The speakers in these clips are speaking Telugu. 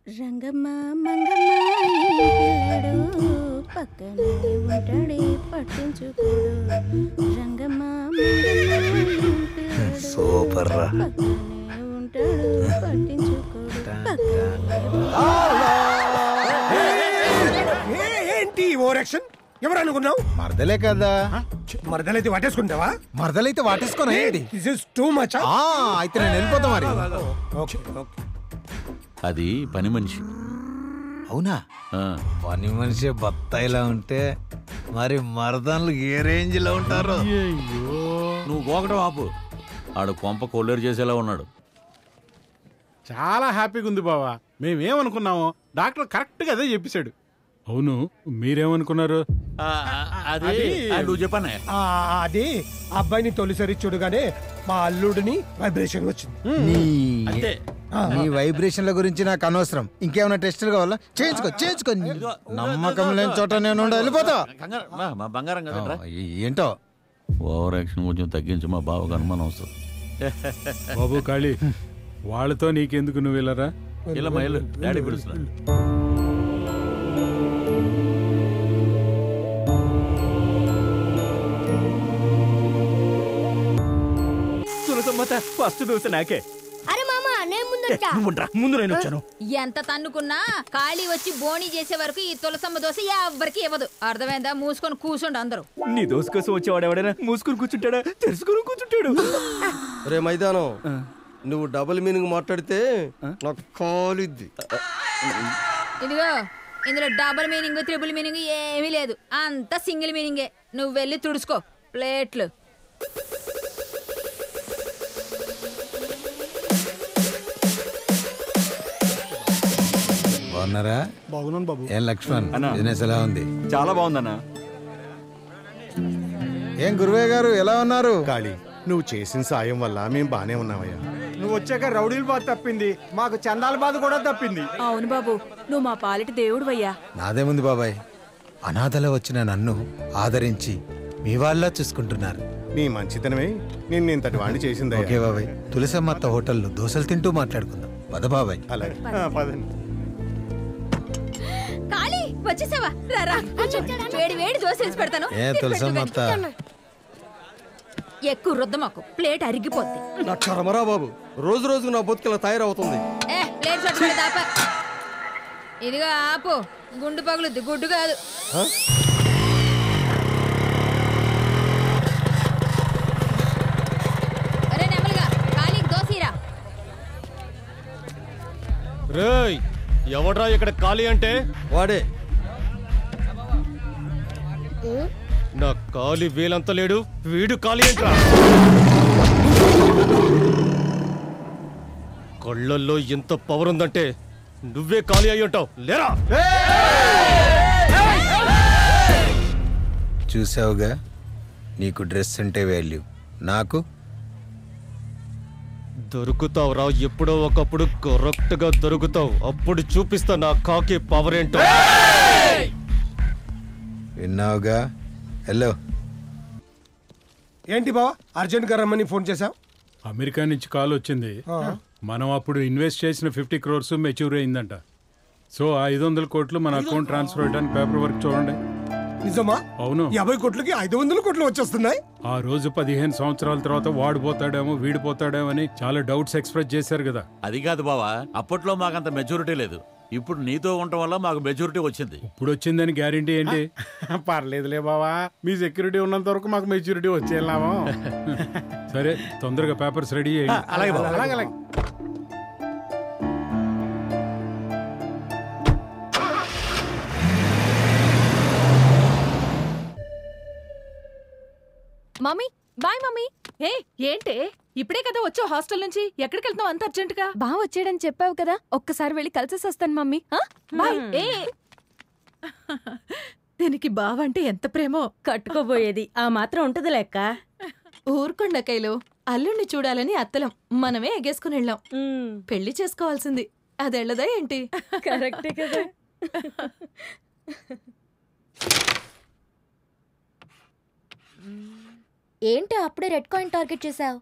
రంగమ్మ మంగమ్మ ఈ పిల్లడు పక్కనే ఉంటాడే పట్టించుకోడు రంగమ్మ మంగమ్మ ఈ పిల్లడు సూపర్ రా పక్కనే ఉంటాడు పట్టించుకోడు పక్కనే ఏంటి ఓవర్ యాక్షన్ ఎవరు అనుకున్నావు మరదలే కదా మరదలైతే వాటేసుకుంటావా మరదలైతే వాటేసుకొని ఏంటి దిస్ ఇస్ టూ మచ్ ఆ, అయితే నేను వెళ్ళిపోతా మరి ఓకే ఓకే అది పని మనిషి అవునా ఆ, పని మనిషి బత్తాయిలా ఉంటే మరి మరదన్లు ఏ రేంజ్ లో ఉంటారు నువ్వు గోకటం ఆపు ఆడు కొంప కొల్లేరు చేసేలా ఉన్నాడు చాలా హ్యాపీగా ఉంది బావా మేమేమనుకున్నామో డాక్టర్ కరెక్ట్గా అదే చెప్పేశాడు అవును మీరేమనుకున్నారు ఆ, ఆ, అది ఆ, నువ్వు చెప్పానే ఆ, అది అబ్బాయిని తొలిసరి చూడగానే మా అల్లుడిని వైబ్రేషన్ వచ్చింది నీ అంతే నీ వైబ్రేషన్ల గురించి నాకు అనవసరం ఇంకేమైనా టెస్టులు కావాలా చేయించుకో చేయించుకో నమ్మకం లేని చోట నేను ఉండ వెళ్ళిపోతా కంగారు మా మా బంగారం కదరా ఆ, ఏంటో ఓవర్ యాక్షన్ కొంచెం తగ్గించి మా బావకు అనుమానం వస్తుంది బాబు కాళీ వాళ్ళతో నీకెందుకు నువ్వు వెళ్ళరా ఇలా మా ఇల్లు డాడీ పిలుస్తున్నాడు ఫస్ట్ దోశ నాకే అరే మామ నేను ముందట నువ్వుండ్రా, ముందు నేను వచ్చాను ఎంత తన్నుకున్నా ఖాళీ వచ్చి బోణి చేసే వరకు ఈ తులసమ్మ దోశ ఎవ్వరికి ఇవ్వదు అర్థమైందా మూసుకొని కూర్చోండి అందరూ నీ దోశ కోసం వచ్చేవాడు ఎవడైనా మూసుకుని కూర్చుంటాడా తెలుసుకుని కూర్చుంటాడు రే మైదానం నువ్వు డబుల్ మీనింగ్ మాట్లాడితే నాకు కాలిద్ది ఇదిగో ఇందులో డబుల్ మీనింగ్ త్రిబుల్ మీనింగ్ ఏమీ లేదు అంత సింగిల్ మీనింగే నువ్వు వెళ్ళి తుడుచుకో ప్లేట్లు బాగున్నారా బాగున్నాను బాబు ఏం లక్ష్మణ్ బిజినెస్ ఎలా ఉంది చాలా బాగుందన్నా ఏం గురువయ్య గారు ఎలా ఉన్నారు కాళీ నువ్వు చేసిన సాయం వల్ల మేము బానే ఉన్నామయ్యా నువ్వు వచ్చాక రౌడీల బాధ తప్పింది మాకు చందాల బాధ కూడా తప్పింది అవును బాబు నువ్వు మా పాలిటి దేవుడు అయ్యా నాదేముంది బాబాయ్ అనాథలో వచ్చిన నన్ను ఆదరించి మీ వాళ్ళ చూసుకుంటున్నారు నీ మంచితనమే నేను ఇంతటి వాడిని చేసింది ఓకే బాబాయ్ తులసమ్మత్త హోటల్లో దోశలు తింటూ మాట్లాడుకుందాం పద బాబాయ్ అలాగే ఖాళీ వచ్చేసావా రా, రా కూర్చో. వేడి వేడి దోశ వేసి పెడతాను ఏ తులసమ్మత్త ఎక్కువ రుద్ద మాకు ప్లేట్ అరిగిపోద్ది నా కర్మరా బాబు రోజు రోజుకు నా బతుకిలా తయారవుతుంది ఏ ప్లేట్ పట్టుకుని దాప ఇదిగో ఆపు గుండు పగులుద్ది గుడ్డు కాదు అరే నెమ్మలిగా ఖాళీకి దోశీరా రేయ్ ఎవడ్రా ఇక్కడ ఖాళీ అంటే వాడే నా ఖాళీ వీలంత లేడు వీడు ఖాళీ ఏంట్రా కళ్ళల్లో ఎంత పవర్ ఉందంటే నువ్వే ఖాళీ అయి ఉంటావు లేరా చూసావుగా నీకు డ్రెస్ అంటే వాల్యూ నాకు దొరుకుతావురా ఎప్పుడో ఒకప్పుడు కరెక్ట్ గా దొరుకుతావు అప్పుడు చూపిస్తా నా కాకి పవర్ ఏంటో విన్నావుగా హలో ఏంటి బావా అర్జెంట్ గా రమ్మని ఫోన్ చేశావు అమెరికా నుంచి కాల్ వచ్చింది మనం అప్పుడు ఇన్వెస్ట్ చేసిన ఫిఫ్టీ క్రోర్స్ మెచ్యూర్ అయిందంట సో ఆ ఐదు వందల కోట్లు మన అకౌంట్ ట్రాన్స్ఫర్ అయ్యడానికి పేపర్ వర్క్ చూడండి నిజమా అవును యాభై కోట్లకి ఐదు వందల కోట్లు వచ్చేస్తున్నాయి ఆ రోజు పదిహేను సంవత్సరాల తర్వాత వాడిపోతాడేమో వీడిపోతాడేమో అని చాలా డౌట్స్ ఎక్స్ప్రెస్ చేశారు కదా అది కాదు బావా అప్పట్లో మాకంత మెచ్యూరిటీ లేదు ఇప్పుడు నీతో ఉండటం వల్ల మాకు మెచ్యూరిటీ వచ్చింది ఇప్పుడు వచ్చిందని గ్యారంటీ ఏంటి పర్లేదులే బావా మీ సెక్యూరిటీ ఉన్నంత వరకు మాకు మెచ్యూరిటీ వచ్చేలామో సరే తొందరగా పేపర్స్ రెడీ చేయండి అలాగే అలాగే అలాగే మమ్మీ బాయ్ మమ్మీ ఏ ఏంటే ఇప్పుడే కదా వచ్చావు హాస్టల్ నుంచి ఎక్కడికి వెళ్తున్నావు అంత అర్జెంటుగా బా వచ్చాడని చెప్పావు కదా ఒక్కసారి వెళ్ళి కలిసేసి వస్తాను మమ్మీ ఆ? బాయ్ ఏ దీనికి బావంటే ఎంత ప్రేమో కట్టుకోబోయేది ఆ మాత్రం ఉంటది లెక్క ఊరుకొండకైలు అల్లుణ్ణి చూడాలని అత్తలం మనమే ఎగేసుకుని వెళ్ళాం పెళ్లి చేసుకోవాల్సింది అదెళ్ళదా ఏంటి కరెక్టే కదా ఏంటి అప్పుడే రెడ్ కాయిన్ టార్గెట్ చేసావు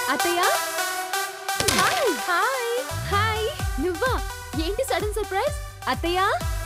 అత్తయ్య హాయ్ హాయ్ హాయ్ నువ్వా ఏంటి సడన్ సర్ప్రైజ్ అత్తయ్య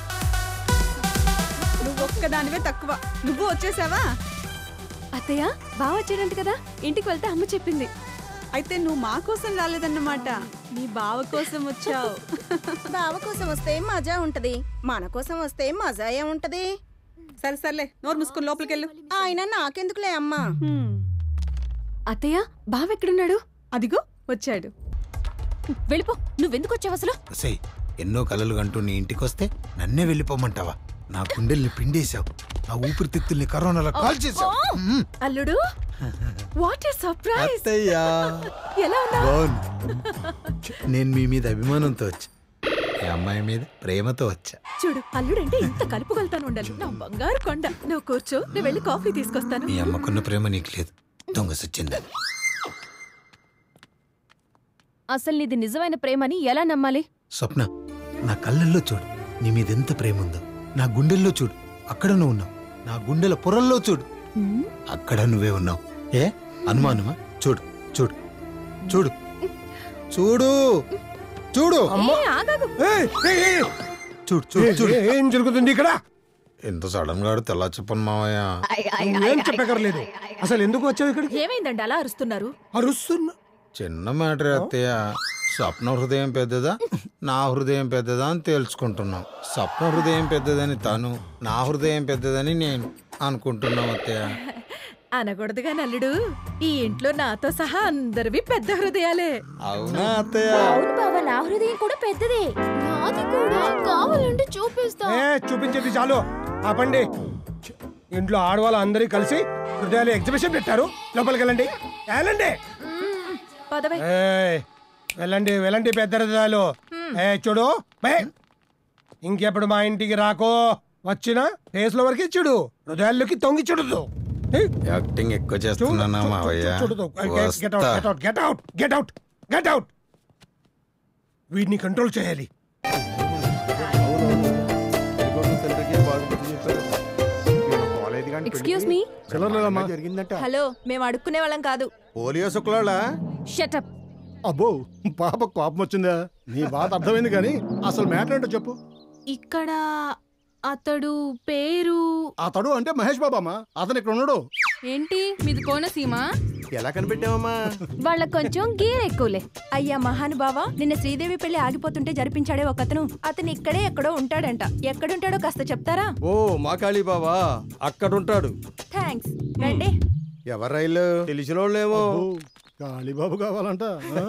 నువ్వు ఒక్కదానివే తక్కువ నువ్వు వచ్చేసావా అత్తయ్య బాగా వచ్చాడంట కదా ఇంటికి వెళ్తే అమ్మ చెప్పింది అయితే నువ్వు మా కోసం రాలేదన్నమాట నీ బావ కోసం వచ్చావు బావ కోసం వస్తే మజా ఉంటది మన కోసం వస్తే మజా ఏముంటది సరే సర్లే నోరు మూసుకొని లోపలికెళ్ళు ఆయన నాకెందుకులే అమ్మా అత్తయ్య బావ ఎక్కడున్నాడు అదిగో వచ్చాడు వెళ్ళిపో నువ్వెందుకు వచ్చావు అసలు సై ఎన్నో కలలు కంటూ నీ ఇంటికి వస్తే నన్నే వెళ్ళిపోమంటావా నా గుండెల్ని పిండేశావు నా ఊపిరితిత్తుల్ని కరోనాలో కాల్ చేసావు మ్మ్. అల్లుడు వాట్ ఏ సర్ప్రైజ్ అత్తయ్యా ఎలా ఉన్నావు బాగుంది నేను మీ మీద అభిమానంతో వచ్చా ఈ అమ్మాయి మీద ప్రేమతో వచ్చా చూడు అల్లుడంటే ఇంత కలుపుగలుతాను ఉండాలి నా బంగారు కొండ నువ్వు కూర్చో నేను వెళ్ళి కాఫీ తీసుకొస్తాను మీ అమ్మకున్న ప్రేమ నీకు లేదు దొంగ సచ్చిందని అసలు నీది నిజమైన ప్రేమని ఎలా నమ్మాలి స్వప్న నా కళ్ళల్లో చూడు నీ మీద ఎంత ప్రేమ ఉందో నా గుండెల్లో చూడు అక్కడ నువ్వు ఉన్నావు నా గుండెల పొరల్లో చూడు అక్కడ నువ్వే ఉన్నావు ఏ అనుమానమా చూడు చూడు చూడు చూడు చూడు ఏ, ఆగాగు ఏయ్, ఏయ్, ఏయ్. చూడు చూడు చూడు ఏ- ఏం జరుగుతుంది ఇక్కడ ఎంత సడన్ గా తెల్ల చెప్పను మావయ్య ఏం చెప్పగలలేదు అసలు ఎందుకు వచ్చావు ఇక్కడికి ఏమైందండి అలా అరుస్తున్నారు అరుస్తున్నా చిన్న మ్యాటర్ అత్తయ్య స్వప్న హృదయం పెద్దదా నా హృదయం పెద్దదా అని తేల్చుకుంటున్నాం స్వప్న హృదయం పెద్దదని తను నా హృదయం పెద్దదని నేను అనుకుంటున్నాం అత్తయ్య అనకూడదుగా నల్లుడు ఈ ఇంట్లో నాతో సహా అందరివి పెద్ద హృదయాలే అవునా అత్తయ్య అవును బావ నా హృదయం కూడా పెద్దదే నాది కూడా కావాలంటే చూపిస్తా ఏ చూపించేది చాలు ఆపండి ఛ, ఇంట్లో ఆడవాళ్ళు అందరూ కలిసి హృదయాలు ఎగ్జిబిషన్ పెట్టారు లోపలికి వెళ్ళండి వెళ్ళండి పదవే ఏయ్, వెళ్ళండి వెళ్ళండి పెద్ద హృదయాలు ఏ చూడు బే ఇంకెప్పుడు మా ఇంటికి రాకో వచ్చిన ఫేస్ లో వరకు చూడు హృదయాల్లోకి తొంగి చూడదు ఏయ్, యాక్టింగ్ ఎక్కువ చూడు, చేస్తున్నానా చూ- మావయ్య చూ- చూడదు గెట్ అవుట్ వస్తా get out get out get out వీడిని కంట్రోల్ చేయాలి ఎక్స్క్యూజ్ మీ జరిగిందంట హలో మేము అడుక్కునే వాళ్ళం కాదు పోలియో శుక్లాల షటప్ అబ్బో పాప కోపం వచ్చిందా నీ బాధ అర్థమైంది కానీ అసలు మ్యాటర్ ఏంటో చెప్పు ఇక్కడ అతడు పేరు అతడు అంటే మహేష్ బాబా అమ్మా అతను ఇక్కడ ఉన్నాడు ఏంటి మీది కోనసీమ ఎలా కనిపెట్టావమ్మా వాళ్ళ కొంచెం గీర్ ఎక్కువలే అయ్యా మహానుభావ నిన్న శ్రీదేవి పెళ్లి ఆగిపోతుంటే జరిపించాడే ఒకతను అతను ఇక్కడే ఎక్కడో ఉంటాడంట ఎక్కడుంటాడో కాస్త చెప్తారా ఓ మా కాళీ బాబా అక్కడుంటాడు థ్యాంక్స్ రండి ఎవరు రైలు తెలిసిన వాళ్ళేమో కాళీబాబు కావాలంట ఆ?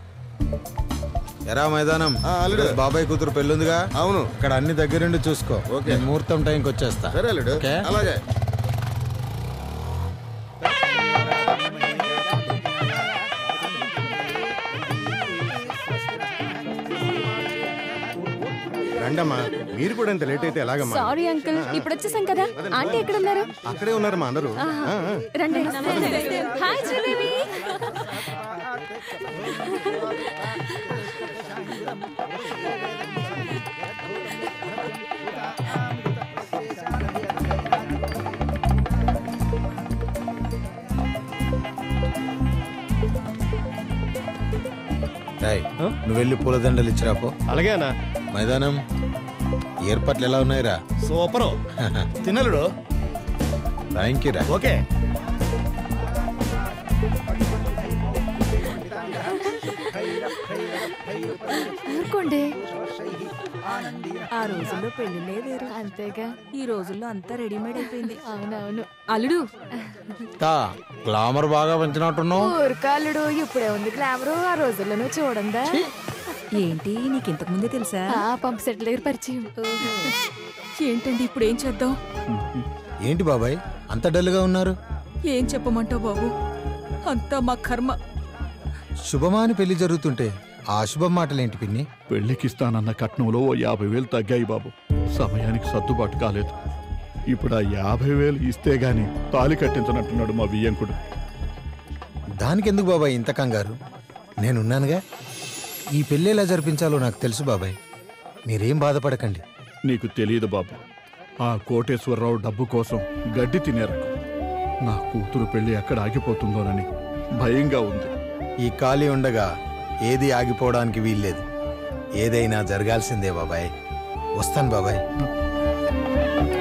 ఎరా మైదానం రేపు బాబాయ్ కూతురు పెళ్ళుందిగా అవును ఇక్కడ అన్ని దగ్గరుండి చూసుకో ఓకే. నేను ముహూర్తం టైంకి వచ్చేస్తా సరే అల్లుడు ఓకే? అలాగే రండమ్మా మీరు కూడా ఇంత లేట్ అయితే ఎలాగమ్మా సారీ అంకుల్ ఇప్పుడు వచ్చేసాం కదా ఆంటీ ఎక్కడ ఉన్నారు అక్కడే ఉన్నారమ్మా అందరూ ఆ, ఆ. రండి హాయ్ శ్రీదేవి రేయ్, నువ్వు వెళ్ళి పూలదండలు ఇచ్చిరాపో అలాగే అన్న మైదానం ఏర్పాట్లు ఎలా ఉన్నాయిరా సూపరు తినలుడు థ్యాంక్ యూ రా ఓకే ఊరుకోండి ఆ రోజుల్లో పెళ్లిలే వేరు అంతేగా ఈ రోజుల్లో అంతా రెడీమేడ్ అయిపోయింది అవునవును అల్లుడు తా గ్లామర్ బాగా పెంచినట్టున్నావు ఊరుకాలుడు ఇప్పుడే ఉంది గ్లామరు ఆ రోజుల్లోనూ చూడందా ఏంటి నీకు ఇంతకు ముందే తెలుసా ఆ పంప్ సెట్ దగ్గర పరిచయం ఏంటండి ఇప్పుడు ఏం చేద్దాం ఏంటి బాబాయ్ అంత డల్గా ఉన్నారు ఏం చెప్పమంటావు బాబు అంతా మా కర్మ శుభమాని పెళ్లి జరుగుతుంటే ఆ శుభ మాటలేంటి పిన్ని పెళ్లికిస్తానన్న కట్నంలో ఓ యాభై వేలు తగ్గాయి బాబు సమయానికి సర్దుబాటు కాలేదు ఇప్పుడు ఆ యాభై వేలు ఇస్తే గాని తాలి కట్టించనంటున్నాడు మా వియ్యంకుడు దానికి ఎందుకు బాబాయ్ ఇంత కంగారు నేనున్నానుగా ఈ పెళ్ళి ఎలా జరిపించాలో నాకు తెలుసు బాబాయ్ మీరేం బాధపడకండి నీకు తెలియదు బాబు ఆ కోటేశ్వరరావు డబ్బు కోసం గడ్డి తినేరకు నా కూతురు పెళ్లి ఎక్కడ ఆగిపోతుందోనని భయంగా ఉంది ఈ ఖాళీ ఉండగా ఏది ఆగిపోవడానికి వీల్లేదు ఏదైనా జరగాల్సిందే బాబాయ్ వస్తాను బాబాయ్